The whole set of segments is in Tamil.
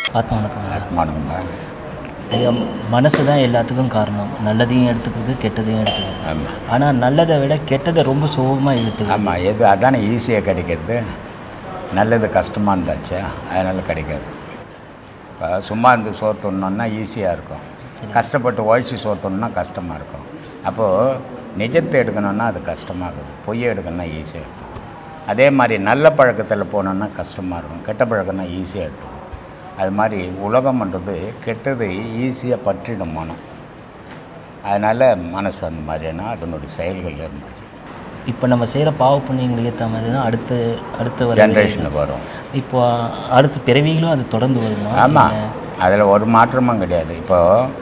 ஆத்மா வணக்கம் ஐயா. ஆத்மானுங்க ஐயா மனசு தான் எல்லாத்துக்கும் காரணம் நல்லதையும் எடுத்துக்குது கெட்டதையும் எடுத்துக்குது ஆமாம் ஆனால் நல்லதை விட கெட்டதை ரொம்ப சுகமாக இழுத்துக்குது ஆமாம் எது அதானே ஈஸியாக கிடைக்கிறது நல்லது கஷ்டமாக இருந்தாச்சு அதனால் கிடைக்காது இப்போ சும்மா இருந்து சோறு தின்னோன்னா ஈஸியாக இருக்கும் கஷ்டப்பட்டு உழைச்சி சோறு தின்னோன்னா கஷ்டமாக இருக்கும் அப்போது நிஜத்தை எடுக்கணும்னா அது கஷ்டமாகுது பொய்யை எடுக்கணும்னா ஈஸியாக எடுத்துக்கும் அதே மாதிரி நல்ல பழக்கத்தில் போனோன்னா கஷ்டமாக இருக்கும் கெட்ட பழக்கம்னா ஈஸியாக எடுத்துக்கும் அது மாதிரி உலகம்ன்றது கெட்டது ஈஸியாக பற்றிடும் மனம் அதனால் மனசு அந்த மாதிரினா அதனுடைய செயல்கள் அது மாதிரி இப்போ நம்ம செய்கிற பாவ புண்ணியங்களை ஏற்ற மாதிரி தான் அடுத்து அடுத்த வர ஜென்ரேஷனுக்கு வரும் இப்போ அடுத்த பிறவிகளும் அது தொடர்ந்து வருமா ஆமாம் அதில் ஒரு மாற்றமும் கிடையாது இப்போ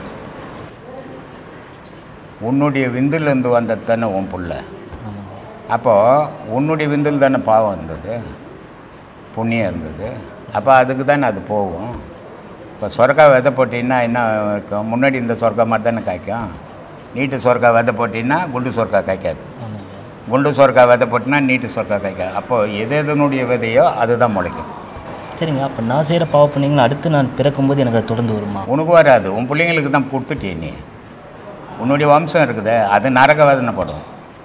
உன்னுடைய விந்துலேருந்து வந்தது தானே உன் புள்ள ஆமாம் அப்போது உன்னுடைய விந்தில் தானே பாவம் இருந்தது புண்ணியம் இருந்தது அப்போ அதுக்கு தானே அது போகும் இப்போ சொரக்கா விதை போட்டின்னா என்ன இருக்கும்? முன்னாடி இந்த சொரக்கா மாதிரி தானே காய்க்கும் நீட்டு சொரக்கா விதை போட்டின்னா குண்டு சொரக்கா காய்க்காது ஆமாங்க குண்டு சொரக்கா விதை போட்டினா நீட்டு சொரக்கா காய்க்காது அப்போது எது எதனுடைய விதையோ அதுதான் முளைக்கும் சரிங்க அப்போ நான் செய்கிற பாவ புண்ணியங்கள் அடுத்து நான் பிறக்கும்போது எனக்கு அது தொடர்ந்து வருமா உனக்கு வராது உன் பிள்ளைங்களுக்கு தான் கொடுத்துட்டியே நீ உன்னுடைய வம்சம் இருக்குதே அது நரக வேதனை படும்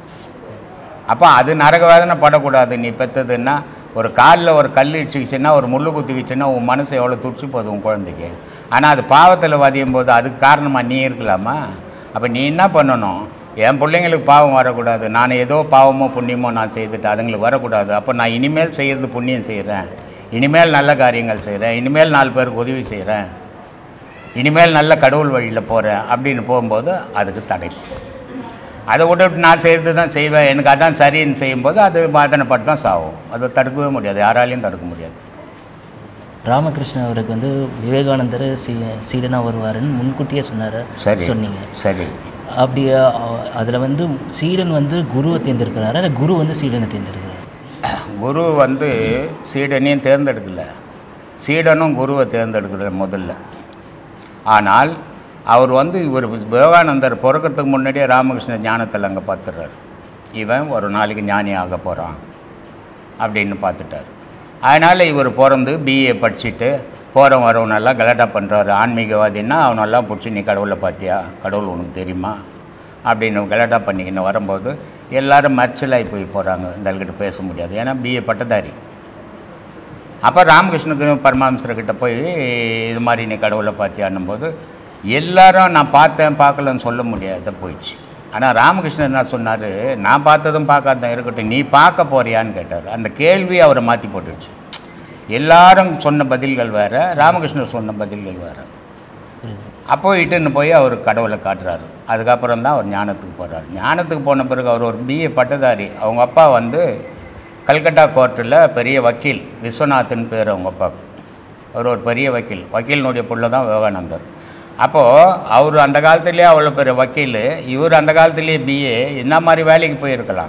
அப்போ அது நரக வேதனை படக்கூடாது நீ பெற்றதுன்னா ஒரு காலில் ஒரு கல் இடிச்சிக்கிச்சுன்னா ஒரு முள்ளு குத்திக்கிச்சுன்னா உன் மனசு எவ்வளோ துடிச்சு போகுது உன் குழந்தைக்கு ஆனால் அது பாவத்தில் வதியும் போது அதுக்கு காரணமாக நீ இருக்கலாமா அப்போ நீ என்ன பண்ணணும் என் பிள்ளைங்களுக்கு பாவம் வரக்கூடாது நான் ஏதோ பாவமோ புண்ணியமோ நான் செய்துட்டு அதுங்களுக்கு வரக்கூடாது அப்போ நான் இனிமேல் செய்கிறது புண்ணியம் செய்கிறேன் இனிமேல் நல்ல காரியங்கள் செய்கிறேன் இனிமேல் நாலு பேருக்கு உதவி செய்கிறேன் இனிமேல் நல்ல கடவுள் வழியில் போகிறேன் அப்படின்னு போகும்போது அதுக்கு தடை அதை விட்டுட்டு நான் செய்கிறது தான் செய்வேன் எனக்கு அதான் சரின்னு செய்யும்போது அது பாதனைப்பட்டு தான் சாகும் அதை தடுக்கவே முடியாது யாராலையும் தடுக்க முடியாது ராமகிருஷ்ணன் அவருக்கு வந்து விவேகானந்தர் சீ சீடனாக வருவாருன்னு முன்கூட்டியே சொன்னார் சரி சொன்னீங்க சரி அப்படி அதில் வந்து சீடன் வந்து குருவை தேர்ந்தெடுக்கிறாரா இல்லை குரு வந்து சீடனை தேர்ந்தெடுக்கிறார் குரு வந்து சீடனையும் தேர்ந்தெடுக்கல சீடனும் குருவை தேர்ந்தெடுக்கல முதல்ல ஆனால் அவர் வந்து இவர் விவேகானந்தர் பிறக்கிறதுக்கு முன்னாடியே ராமகிருஷ்ண ஞானத்தில் அங்கே பார்த்துடுறாரு இவன் ஒரு நாளைக்கு ஞானி ஆக போகிறான் அப்படின்னு பார்த்துட்டார் அதனால் இவர் பிறந்து பிஏ படிச்சுட்டு போகிறவன் வரவனெல்லாம் கலாட்டா பண்ணுறாரு ஆன்மீகவாதின்னா அவனெல்லாம் பிடிச்சி நீ கடவுளை பார்த்தியா கடவுள் உனக்கு தெரியுமா அப்படின்னு கலாட்டா பண்ணிக்கின்னு வரும்போது எல்லாரும் மர்ச்சலாகி போய் போகிறாங்க இந்த ஆள்கிட்ட பேச முடியாது ஏன்னா பிஏ பட்டதாரி அப்போ ராமகிருஷ்ணனுக்கு பரமஹம்சர்கிட்ட போய் இது மாதிரி நீ கடவுளை பார்த்தியான்னும் போது எல்லாரும் நான் பார்த்தேன் பார்க்கலன்னு சொல்ல முடியாத போயிடுச்சு ஆனால் ராமகிருஷ்ணன் என்ன சொன்னார் நான் பார்த்ததும் பார்க்காதான் இருக்கட்டும் நீ பார்க்க போறியான்னு கேட்டார் அந்த கேள்வி அவரை மாற்றி போட்டுடுச்சு எல்லாரும் சொன்ன பதில்கள் வேறு ராமகிருஷ்ணர் சொன்ன பதில்கள் வேறு புரியுது அப்போ இட்டுன்னு போய் அவர் கடவுளை காட்டுறாரு அதுக்கப்புறம் தான் அவர் ஞானத்துக்கு போகிறார் ஞானத்துக்கு போன பிறகு அவர் ஒரு பிஏ பட்டதாரி அவங்க அப்பா வந்து கல்கட்டா கோர்ட்டில் பெரிய வக்கீல் விஸ்வநாத்னு பேர் அவங்க அப்பாவுக்கு அவர் ஒரு பெரிய வக்கீல் வக்கீலினுடைய புள்ள தான் விவேகானந்தர் அப்போது அவர் அந்த காலத்துலேயே அவ்வளோ பெரிய வக்கீல் இவர் அந்த காலத்துலேயே பிஏ என்ன மாதிரி வேலைக்கு போயிருக்கலாம்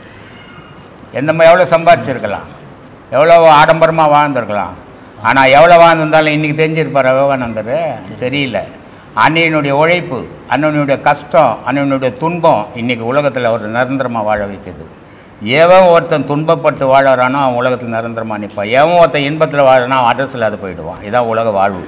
எந்த மாதிரி எவ்வளோ சம்பாரிச்சிருக்கலாம் எவ்வளோ ஆடம்பரமாக வாழ்ந்திருக்கலாம் ஆனால் எவ்வளோ வாழ்ந்திருந்தாலும் இன்றைக்கி தெரிஞ்சிருப்பார் விவேகானந்தர் தெரியல அன்னையினுடைய உழைப்பு அண்ணனுடைய கஷ்டம் அண்ணனுடைய துன்பம் இன்றைக்கி உலகத்தில் ஒரு நிரந்தரமாக வாழ வைக்குது எவன் ஒருத்தன் துன்பப்பட்டு வாழறானோ அவன் உலகத்தில் நிரந்தரமாக நிற்பான் எவன் ஒருத்தன் இன்பத்தில் வாழறானோ அவன் அட்ரஸ் இல்லாத போயிடுவான் இதான் உலக வாழ்வு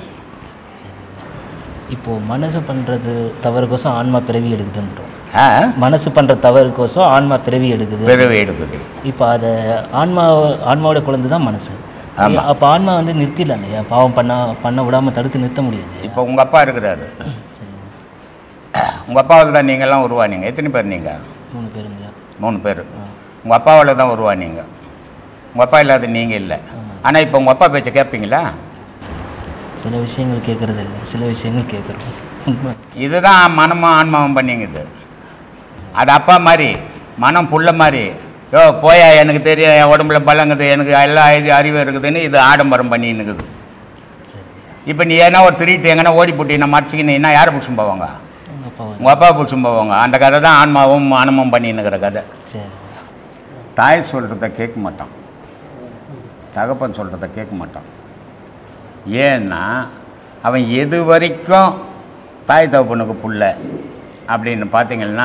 இப்போது மனசு பண்ணுறது தவறுக்கோசம் ஆன்மா பிறவி எடுக்குதுன்றோம் ஆ மனசு பண்ணுற தவறுக்கோசம் ஆன்மா பிறவி எடுக்குது பிறவி எடுக்குது இப்போ அதை ஆன்மா ஆன்மாவோட குழந்தை தான் மனசு ஆமா. அப்போ ஆன்மா வந்து நிறுத்திடலாம் இல்லையா பாவம் பண்ண பண்ண விடாமல் தடுத்து நிறுத்த முடியாது இப்போ உங்கள் அப்பா இருக்கிறாரு சரி உங்கள் அப்பாவில் தான் நீங்கள்லாம் உருவானீங்க எத்தனை பேர் நீங்கள் மூணு பேருங்கய்யா மூணு பேர் உங்கள் அப்பாவில் தான் உருவானீங்க உங்கள் அப்பா இல்லாத நீங்கள் இல்லை ஆனால் இப்போ உங்கள் அப்பா பேச்சை கேட்பீங்களா சில விஷயங்கள் கேட்குறது இல்லை சில விஷயங்கள் கேட்குறோம் உண்மை இதுதான் மனமும் ஆன்மாவும் பண்ணிங்குது அது அப்பா மாதிரி மனம் புள்ள மாதிரி யோ போயா எனக்கு தெரியும் என் உடம்புல பலங்குது எனக்கு எல்லா இது அறிவு இருக்குதுன்னு இது ஆடம்பரம் பண்ணின்னுக்குது இப்போ நீ ஏன்னா ஒரு திருட்டு எங்கன்னா ஓடி போட்டு நான் மறைச்சிக்கினீங்கன்னா யாரை பிடிச்சும் போவாங்க எங்கள் அப்பா வந்து உங்கள் அப்பா பிடிச்சும் போவாங்க அந்த கதை தான் ஆன்மாவும் மனமும் பண்ணின்னுக்கிற கதை சரி தாய் சொல்கிறத கேட்க மாட்டான் தகப்பன் சொல்கிறத கேட்க மாட்டான் ஏன்னா அவன் எது வரைக்கும் தாய் தகப்பனுக்கு புள்ள அப்படின்னு பார்த்தீங்கன்னா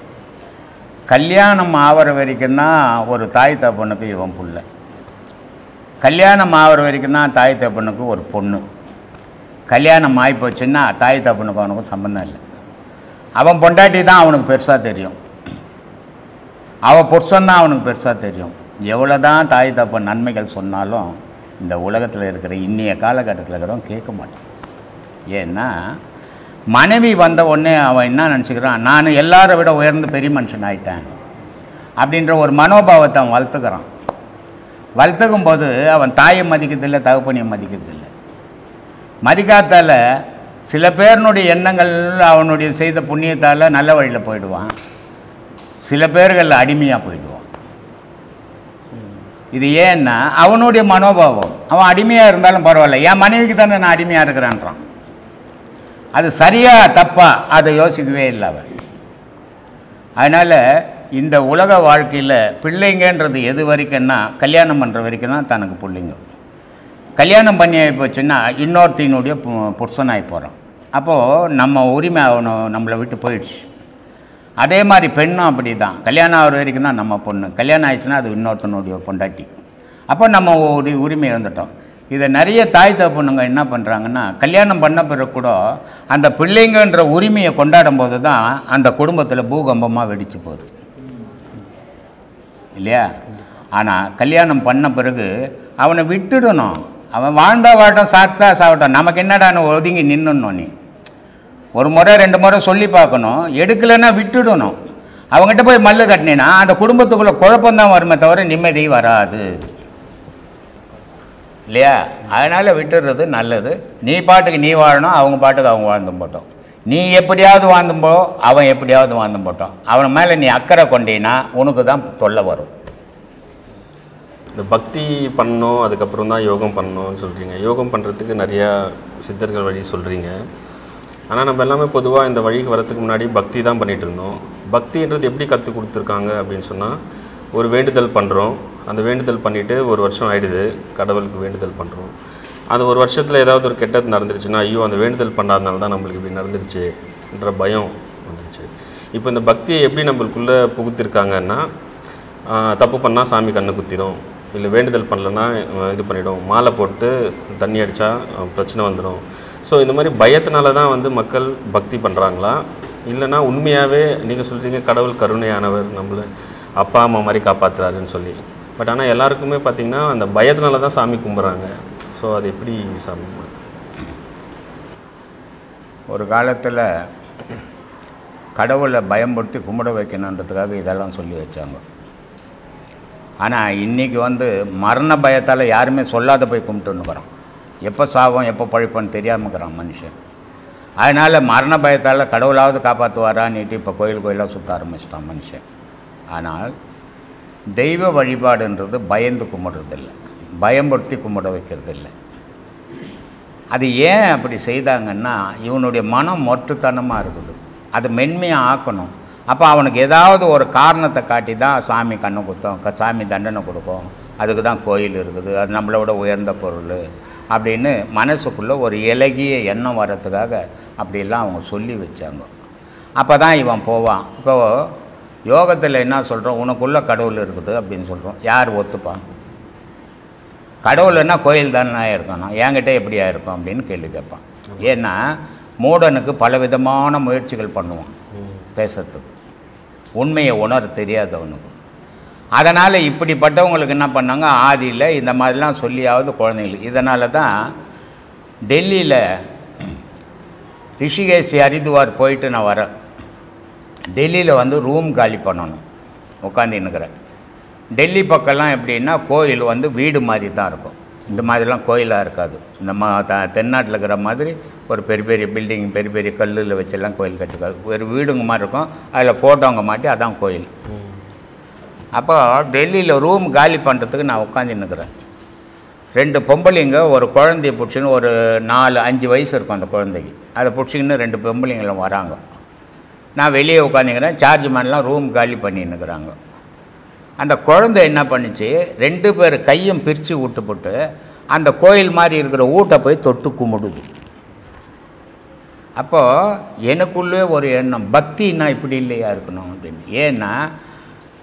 கல்யாணம் ஆகிற வரைக்கும் தான் ஒரு தாய் தகப்பனுக்கு இவன் புள்ள கல்யாணம் ஆகிற வரைக்கும் தான் தாய் தகப்பனுக்கு ஒரு பொண்ணு கல்யாணம் ஆகி போச்சுன்னா தாய் தப்புனுக்கு அவனுக்கும் சம்மந்தம் இல்லை அவன் பொண்டாட்டி தான் அவனுக்கு பெருசாக தெரியும் அவன் புருஷன்தான் அவனுக்கு பெருசாக தெரியும் எவ்வளோ தான் தாய் தப்பன் நன்மைகள் சொன்னாலும் இந்த உலகத்தில் இருக்கிற இன்னைய காலகட்டத்தில் இருக்கிறவன் கேட்க மாட்டான் ஏன்னா மனைவி வந்த உடனே அவன் என்ன நினச்சிக்கிறான் நான் எல்லாரை விட உயர்ந்த பெரிய மனுஷன் ஆயிட்டேன் அப்படின்ற ஒரு மனோபாவத்தை அவன் வளர்த்துக்கிறான் வளர்த்துக்கும் போது அவன் தாயை மதிக்கிறதில்லை தகப்பனையும் மதிக்கிறதில்லை மதிக்காத்தால சில பேர்னுடைய எண்ணங்கள் அவனுடைய செய்த புண்ணியத்தால் நல்ல வழியில் போயிடுவான் சில பேர்கள் அடிமையாக போயிடுவான் இது ஏன்னா அவனுடைய மனோபாவம் அவன் அடிமையாக இருந்தாலும் பரவாயில்ல என் மனைவிக்கு தானே நான் அடிமையாக இருக்கிறான்றான் அது சரியா தப்பா அதை யோசிக்கவே இல்லை அவன் அதனால் இந்த உலக வாழ்க்கையில் பிள்ளைங்கன்றது எது வரைக்கும்னா கல்யாணம் பண்ணுற வரைக்கும் தான் தனக்கு பிள்ளைங்க கல்யாணம் பண்ணி போச்சுன்னா இன்னொருத்தினுடைய பு- புருஷனாகி போகிறான் அப்போது நம்ம உரிமை அவனும் நம்மளை விட்டு போயிடுச்சு அதே மாதிரி பெண்ணும் அப்படி தான் கல்யாணம் ஆகிற வரைக்கும் தான் நம்ம பொண்ணு கல்யாணம் ஆயிடுச்சுன்னா அது இன்னொருத்தனுடைய பொண்டாட்டி அப்போ நம்ம ஒரு உரிமை இழந்துட்டோம் இதை நிறைய தாய் தப்புனுங்க என்ன பண்ணுறாங்கன்னா கல்யாணம் பண்ண பிறகு கூட அந்த பிள்ளைங்கன்ற உரிமையை கொண்டாடும் போது தான் அந்த குடும்பத்தில் பூகம்பமாக வெடிச்சு போகுது இல்லையா ஆனால் கல்யாணம் பண்ண பிறகு அவனை விட்டுடணும் அவன் வாழ்ந்தா வாட்டம் சாப்பிட்டா சாப்பிட்டான் நமக்கு என்னடான்னு ஒதுங்கி நின்னுடணும் நீ ஒரு முறை ரெண்டு முறை சொல்லி பார்க்கணும் எடுக்கலைன்னா விட்டுடணும் அவங்ககிட்ட போய் மல்லு கட்டினீன்னா அந்த குடும்பத்துக்குள்ளே குழப்பம்தான் வருமே தவிர நிம்மதி வராது இல்லையா அதனால் விட்டுடுறது நல்லது நீ பாட்டுக்கு நீ வாழணும் அவங்க பாட்டுக்கு அவங்க வாழ்ந்து போட்டோம் நீ எப்படியாவது வாழ்ந்தும் போ அவன் எப்படியாவது வாழ்ந்தும் போட்டோம் அவன் மேலே நீ அக்கறை கொண்டீன்னா உனக்கு தான் தொல்லை வரும் இந்த பக்தி பண்ணணும் அதுக்கப்புறம் தான் யோகம் பண்ணணும்னு சொல்கிறீங்க யோகம் பண்ணுறதுக்கு நிறையா சித்தர்கள் வழி சொல்கிறீங்க ஆனால் நம்ம எல்லாமே பொதுவாக இந்த வழிக்கு வரதுக்கு முன்னாடி பக்தி தான் பண்ணிகிட்டு இருந்தோம் பக்தின்றது எப்படி கற்றுக் கொடுத்துருக்காங்க அப்படின்னு சொன்னால் ஒரு வேண்டுதல் பண்ணுறோம் அந்த வேண்டுதல் பண்ணிவிட்டு ஒரு வருஷம் ஆயிடுது கடவுளுக்கு வேண்டுதல் பண்ணுறோம் அந்த ஒரு வருஷத்தில் ஏதாவது ஒரு கெட்டது நடந்துருச்சுன்னா ஐயோ அந்த வேண்டுதல் பண்ணாதனால தான் நம்மளுக்கு இப்படி நடந்துருச்சுன்ற பயம் வந்துருச்சு இப்போ இந்த பக்தியை எப்படி நம்மளுக்குள்ளே புகுத்திருக்காங்கன்னா ஆஹ் தப்பு பண்ணால் சாமி கண்ணு குத்திரும் இல்லை வேண்டுதல் பண்ணலன்னா அஹ் இது பண்ணிடும் மாலை போட்டு தண்ணி அடித்தா பிரச்சனை வந்துடும் ஸோ இந்த மாதிரி பயத்தினால தான் வந்து மக்கள் பக்தி பண்ணுறாங்களா இல்லைன்னா உண்மையாகவே நீங்கள் சொல்கிறீங்க கடவுள் கருணையானவர் நம்மளை அப்பா அம்மா மாதிரி காப்பாற்றுறாருன்னு சொல்லி பட் ஆனால் எல்லாருக்குமே பார்த்தீங்கன்னா அந்த பயத்தினால தான் சாமி கும்பிட்றாங்க ஸோ அது எப்படி சாமி ஒரு காலத்தில் கடவுளை பயம்படுத்தி கும்பிட வைக்கணுன்றதுக்காக இதெல்லாம் சொல்லி வச்சாங்க ஆனால் இன்றைக்கி வந்து மரண பயத்தால் யாருமே சொல்லாத போய் கும்பிட்டுன்னுக்குறான் எப்போ சாவோம் எப்போ பழிப்போன்னு தெரியாமக்கிறான் மனுஷன் அதனால் மரண பயத்தால் கடவுளாவது காப்பாற்றுவாரான்னுட்டு இப்போ கோயில் கோயிலாக சுற்ற ஆரம்பிச்சிட்டான் மனுஷன் ஆனால் தெய்வ வழிபாடுன்றது பயந்து கும்பிடுறதில்ல பயம்படுத்தி கும்பிட வைக்கிறதில்லை அது ஏன் அப்படி செய்தாங்கன்னா இவனுடைய மனம் மொட்டுத்தனமாக இருக்குது அது மென்மையாக ஆக்கணும் அப்போ அவனுக்கு ஏதாவது ஒரு காரணத்தை காட்டி தான் சாமி கண்ணு குத்தும் க- சாமி தண்டனை கொடுக்கும் அதுக்கு தான் கோயில் இருக்குது அது நம்மளை விட உயர்ந்த பொருள் அப்படின்னு மனசுக்குள்ளே ஒரு இலகிய எண்ணம் வர்றதுக்காக அப்படிலாம் அவங்க சொல்லி வச்சாங்க அப்போ தான் இவன் போவான் இப்போ யோகத்தில் என்ன சொல்கிறோம் உனக்குள்ள கடவுள் இருக்குது அப்படின்னு சொல்கிறோம் யார் ஒத்துப்பான் கடவுள்னா கோயில் தானே இருக்கணும் என்கிட்ட எப்படியா இருக்கும் அப்படின்னு கேள்வி கேட்பான் ஏன்னா மூடனுக்கு பலவிதமான முயற்சிகள் பண்ணுவான் பேசுறதுக்கு உண்மையை உணர தெரியாதவனுக்கு அதனால் இப்படிப்பட்டவங்களுக்கு என்ன பண்ணாங்க ஆதியில் இந்த மாதிரிலாம் சொல்லியாவது குழந்தைங்களுக்கு இதனால தான் டெல்லியில் ரிஷிகேஷ் ஹரித்துவார் போயிட்டு நான் வரேன் டெல்லியில் வந்து ரூம் காலி பண்ணணும் உட்காந்துன்னுக்கிறேன் டெல்லி பக்கம்லாம் எப்படின்னா கோயில் வந்து வீடு மாதிரி தான் இருக்கும் இந்த மாதிரிலாம் கோயிலாக இருக்காது இந்த மா த தென்னாட்டில் இருக்கிற மாதிரி ஒரு பெரிய பெரிய பில்டிங் பெரிய பெரிய கல்லில் வச்செல்லாம் கோயில் கட்டுக்காது ஒரு வீடுங்க மாதிரி இருக்கும் அதில் ஃபோட்டோங்க மாட்டி அதான் கோயில் அப்போ டெல்லியில் ரூம் காலி பண்ணுறதுக்கு நான் உட்காந்துன்னுக்கிறேன் ரெண்டு பொம்பளைங்க ஒரு குழந்தைய பிடிச்சின்னு ஒரு நாலு அஞ்சு வயசு இருக்கும் அந்த குழந்தைக்கு அதை பிடிச்சிக்கின்னு ரெண்டு பொம்பளைங்களும் வராங்க நான் வெளியே உட்காந்துக்கிறேன் சார்ஜ் மேன்லாம் ரூம் காலி பண்ணின்னுக்குறாங்க அந்த குழந்தை என்ன பண்ணுச்சு ரெண்டு பேர் கையும் பிரித்து விட்டு போட்டு அந்த கோயில் மாதிரி இருக்கிற ஊட்டை போய் தொட்டு கும்பிடுது அப்போது எனக்குள்ளே ஒரு எண்ணம் பக்தின்னா இப்படி இல்லையா இருக்கணும் அப்படின்னு ஏன்னா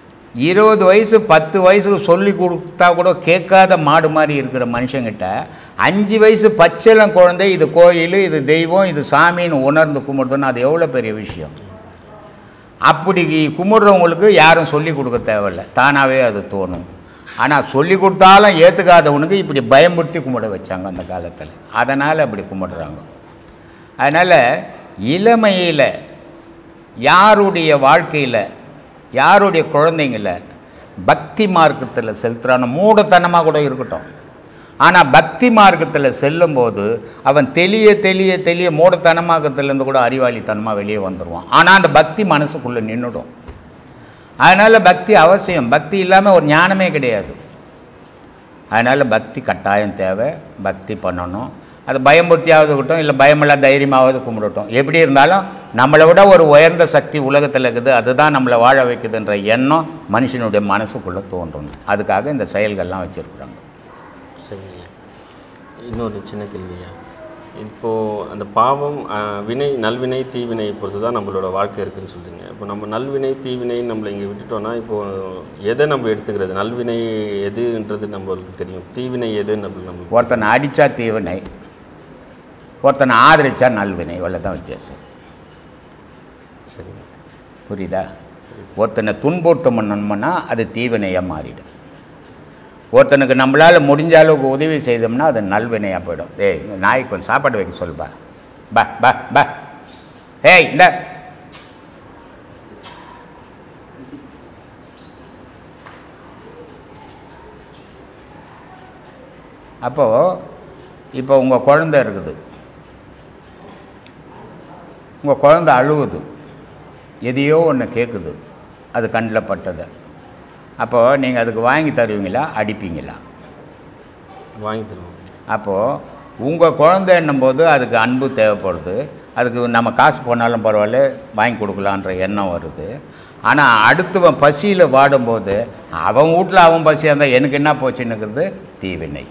இருபது வயசு பத்து வயசுக்கு சொல்லி கொடுத்தா கூட கேட்காத மாடு மாதிரி இருக்கிற மனுஷங்கிட்ட அஞ்சு வயசு பச்சிளம் குழந்தை இது கோயில் இது தெய்வம் இது சாமின்னு உணர்ந்து கும்பிடுதுன்னா அது எவ்வளோ பெரிய விஷயம் அப்படி கும்பிட்றவங்களுக்கு யாரும் சொல்லி கொடுக்க தேவையில்ல தானாகவே அது தோணும் ஆனால் சொல்லி கொடுத்தாலும் ஏற்றுக்காதவனுக்கு இப்படி பயமுறுத்தி கும்பிட வச்சாங்க அந்த காலத்தில் அதனால் அப்படி கும்பிடுறாங்க அதனால் இளமையில் யாருடைய வாழ்க்கையில் யாருடைய குழந்தைங்கள பக்தி மார்க்கத்தில் செலுத்துறான மூடத்தனமாக கூட இருக்கட்டும் ஆனால் பக்தி மார்க்கத்தில் செல்லும்போது அவன் தெளிய தெளிய தெளிய மூடத்தனமாகத்துலேருந்து கூட அறிவாளித்தனமாக வெளியே வந்துடுவான் ஆனால் அந்த பக்தி மனசுக்குள்ளே நின்றுடும் அதனால் பக்தி அவசியம் பக்தி இல்லாமல் ஒரு ஞானமே கிடையாது அதனால் பக்தி கட்டாயம் தேவை பக்தி பண்ணணும் அது பயமுறுத்தியாவது இருக்கட்டும் இல்லை பயமில்லா தைரியமாவது கும்பிடட்டும் எப்படி இருந்தாலும் நம்மளை விட ஒரு உயர்ந்த சக்தி உலகத்தில் இருக்குது அதுதான் நம்மளை வாழ வைக்குதுன்ற எண்ணம் மனுஷனுடைய மனசுக்குள்ளே தோன்றணும் அதுக்காக இந்த செயல்கள்லாம் வச்சுருக்குறாங்க சரிங்க இன்னொரு சின்ன கேள்வியா இப்போது அந்த பாவம் ஆஹ், வினை நல்வினை தீவினை பொறுத்து தான் நம்மளோட வாழ்க்கை இருக்குன்னு சொல்கிறீங்க இப்போ நம்ம நல்வினை தீவினை நம்மளை இங்கே விட்டுட்டோம்னா இப்போது எதை நம்ம எடுத்துக்கிறது நல்வினை எதுன்றது நம்மளுக்கு தெரியும் தீவினை எது நம்ம நம்மளுக்கு ஒருத்தனை அடித்தா தீவினை ஒருத்தனை ஆதரித்தா நல்வினை இவ்வளோ தான் வித்தியாசம் சரிங்க புரியுதா ஒருத்தனை துன்புறுத்தம் பண்ணணும்னா அது தீவினையாக மாறிடும் ஒருத்தனுக்கு நம்மளால் முடிஞ்ச அளவுக்கு உதவி செய்தோம்னா அது நல்வினையாக போயிடும் ஏய் இந்த நாய்க்கு கொஞ்சம் சாப்பாடு வைக்க சொல்லுப்பா பா பா பா ஏய் இந்த அப்போது இப்போ உங்கள் குழந்தை இருக்குது உங்கள் குழந்தை அழுவுது எதையோ ஒன்று கேட்குது அது கண்ணில் பட்டதை அப்போது நீங்கள் அதுக்கு வாங்கி தருவீங்களா அடிப்பீங்களா வாங்கி தருவோம் அப்போது உங்கள் குழந்தைன்னும் போது அதுக்கு அன்பு தேவைப்படுது அதுக்கு நம்ம காசு போனாலும் பரவாயில்ல வாங்கி கொடுக்கலான்ற எண்ணம் வருது ஆனால் அடுத்தவன் பசியில் வாடும்போது அவன் வீட்டில் அவன் பசியாக இருந்தால் எனக்கு என்ன போச்சுன்னுங்கிறது தீவினை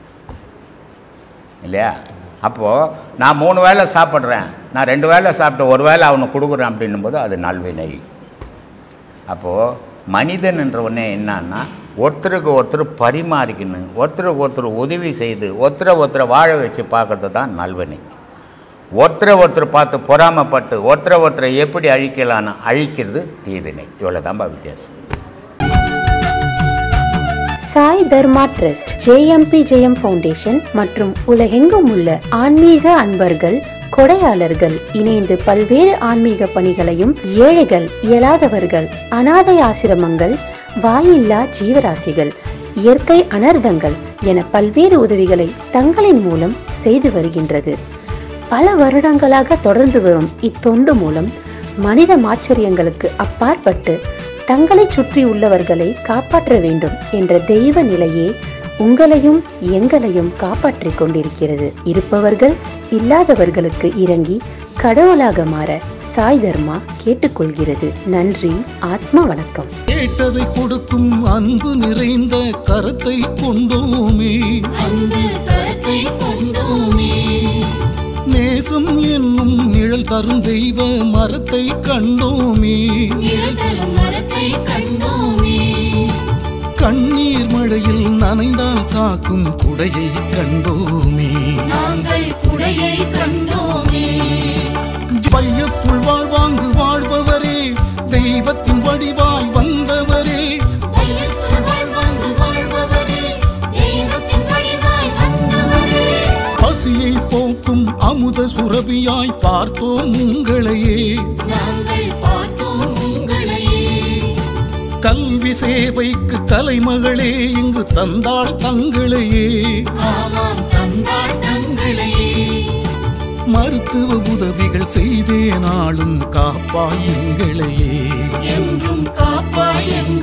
இல்லையா அப்போது நான் மூணு வேளை சாப்பிட்றேன் நான் ரெண்டு வேளை சாப்பிட்டு ஒரு வேளை அவனுக்கு கொடுக்குறேன் அப்படின்னும் போது அது நல்வினை அப்போது மனிதன் என்ற ஒன்றே என்னன்னா ஒருத்தருக்கு ஒருத்தர் பரிமாறிக்கணும் ஒருத்தருக்கு ஒருத்தர் உதவி செய்து ஒருத்தரை ஒருத்தரை வாழ வச்சு பார்க்கறது தான் நல்வினை ஒருத்தரை ஒருத்தர் பார்த்து பொறாமைப்பட்டு ஒருத்தரை ஒருத்தரை எப்படி அழிக்கலான்னு அழிக்கிறது தீவினை இவ்வளோ வித்தியாசம் Sai Dharma trust JMB Jayam foundation மற்றும் உலகெங்கும் உள்ள ஆன்மீக அன்பர்கள் கொடையாளர்கள் இணைந்து பல்வேறு ஆன்மீக பணிகளையும் ஏழைகள் இயலாதவர்கள் அனாதை ஆசிரமங்கள் வாயில்லா ஜீவராசிகள் இயற்கை அனர்த்தங்கள் என பல்வேறு உதவிகளை தங்களின் மூலம் செய்து வருகின்றது பல வருடங்களாக தொடர்ந்து வரும் இத்தொண்டு மூலம் மனித மாச்சரியங்களுக்கு அப்பாற்பட்டு தங்களை சுற்றி உள்ளவர்களை காப்பாற்ற வேண்டும் என்ற தெய்வ நிலையே உங்களையும் எங்களையும் காப்பாற்றிக் கொண்டிருக்கிறது இருப்பவர்கள் இல்லாதவர்களுக்கு இறங்கி கடவுளாக மாற சாய் தர்மா கேட்டுக்கொள்கிறது நன்றி ஆத்மா வணக்கம் கேட்டதை கொடுக்கும் அன்பு நிறைந்த கரத்தை கொண்டோமே அன்பு கரத்தை கொண்டோமே நேசம் என்னும் நிழல் தரும் தெய்வ மரத்தை கண்டோமே நிழல் தரும் மரத்தை கண்டோமே கண்ணீர் மழையில் நனைந்தால் காக்கும் குடையை கண்டோமே நாங்கள் குடையை கண்டோமே வையத்துள் வாழ்வாங்கு வாழ்பவரே தெய்வத்தின் வடிவாய் வந்தவரே வையத்துள் வாழ்வாங்கு வாழ்பவரே தெய்வத்தின் வடிவாய் வந்தவரே பசியை போக்கும் அமுத சுரபியாய் பார்த்தோம் உங்களையே நாங்கள் பார்த்தோம் உங்களையே கல்வி சேவைக்கு கலைமகளே இங்கு தந்தாள் தங்களையே ஆமாம் தந்தாள் தங்களையே மருத்துவ உதவிகள் செய்தே நாளும் காப்பாய் எங்களையே என்றும் காப்பாய் எங்களையே